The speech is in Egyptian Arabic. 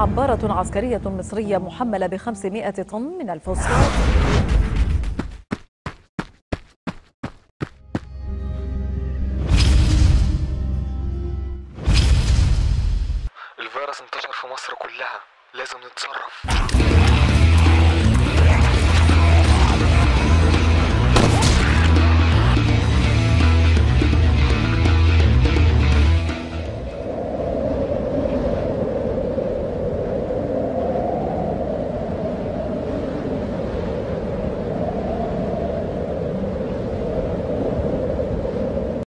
عبارة عسكرية مصرية محملة ب 500 طن من الفوسفات الفيروس انتشر في مصر كلها لازم نتصرف